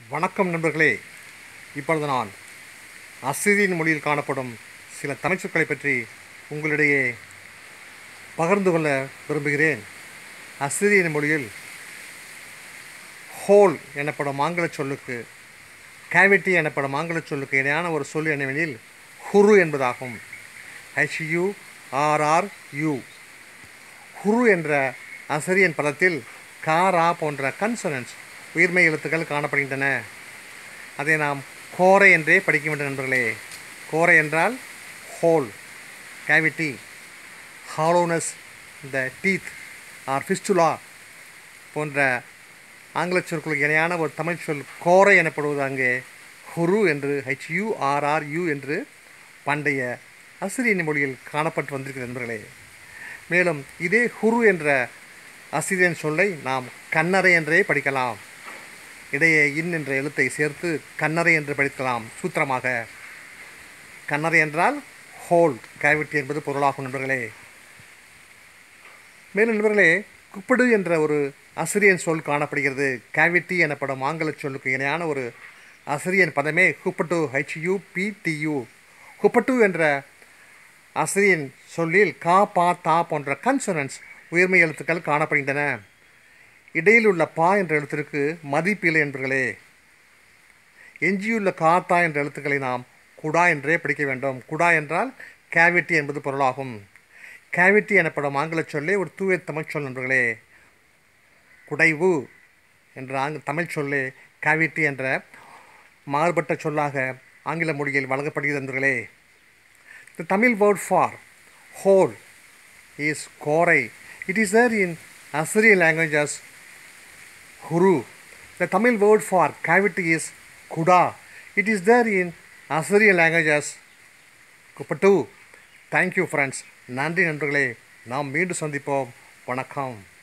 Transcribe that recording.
வணக்கம் நண்பர்களே இப்பொழுது நான் அசிரியன் மொழியில் காணப்படும் சில தமிழ் சொற்களை பற்றி உங்களிடையே பகிர்ந்து கொள்ள விரும்புகிறேன் அசிரியன் மொழியில் ஹோல் எனப்படும் ஆங்கில சொல்லுக்கு கேவிட்டி எனப்படும் ஆங்கில சொல்லுக்கு இணையான ஒரு சொல் என்னவெனில் ஹுரு என்பதாகும் ஹெச்யூ ஆர்ஆர் யூ ஹுரு என்ற அசரியன் பதத்தில் காரா போன்ற கன்சனன்ஸ் உயிர்மை எழுத்துக்கள் காணப்படுகின்றன அதை நாம் கோரை என்றே படிக்க வேண்டும் நண்பர்களே கோரை என்றால் ஹோல் கேவிட்டி ஹாலோனஸ் இந்த டீத் ஆர் ஃபிஸ்டுலா போன்ற ஆங்கில சொற்களுக்கு இணையான ஒரு தமிழ் சொல் கோரை எனப்படுவது அங்கே ஹுரு என்று ஹெச்யூஆர்ஆர்யூ என்று பண்டைய அசிரியன் மொழியில் காணப்பட்டு வந்திருக்கிறது நண்பர்களே மேலும் இதே ஹுரு என்ற அசிரியன் சொல்லை நாம் கண்ணறை என்றே படிக்கலாம் இடையே இன் என்ற எழுத்தை சேர்த்து கண்ணறை என்று படிக்கலாம் சூத்திரமாக கண்ணறை என்றால் ஹோல் கேவிட்டி என்பது பொருளாகும் நண்பர்களே மேலும் நண்பர்களே குப்பிடு என்ற ஒரு அசிரியன் சொல் காணப்படுகிறது கேவிட்டி எனப்படும் ஆங்கில சொல்லுக்கு இணையான ஒரு அசிரியன் பதமே ஹுப்பட்டு ஹெச்யூ பிடியு ஹுப்பட்டு என்ற அசிரியன் சொல்லில் கா பா தா போன்ற கன்சனன்ஸ் உயர்மை எழுத்துக்கள் காணப்படுகின்றன இடையில் உள்ள பா என்ற எழுத்திற்கு மதிப்பில்லை என்பர்களே எஞ்சியுள்ள கா தா என்ற எழுத்துக்களை நாம் குடா என்றே படிக்க வேண்டும் குடா என்றால் கேவிட்டி என்பது பொருளாகும் கேவிட்டி எனப்படும் ஆங்கில சொல்லே ஒரு தூய தமிழ் சொல் நண்பர்களே குடைவு என்ற ஆங்க தமிழ் சொல்லே கேவிட்டி என்ற மாறுபட்ட சொல்லாக ஆங்கில மொழியில் வழங்கப்படுகிறது நண்பர்களே The Tamil word for whole is korai. It is there in Assyrian language as huru. The Tamil word for cavity is kuda. It is there in Assyrian language as kupatu. Thank you friends. நன்றி நண்பர்களே நாம் மீண்டும் சந்திப்போம் வணக்கம்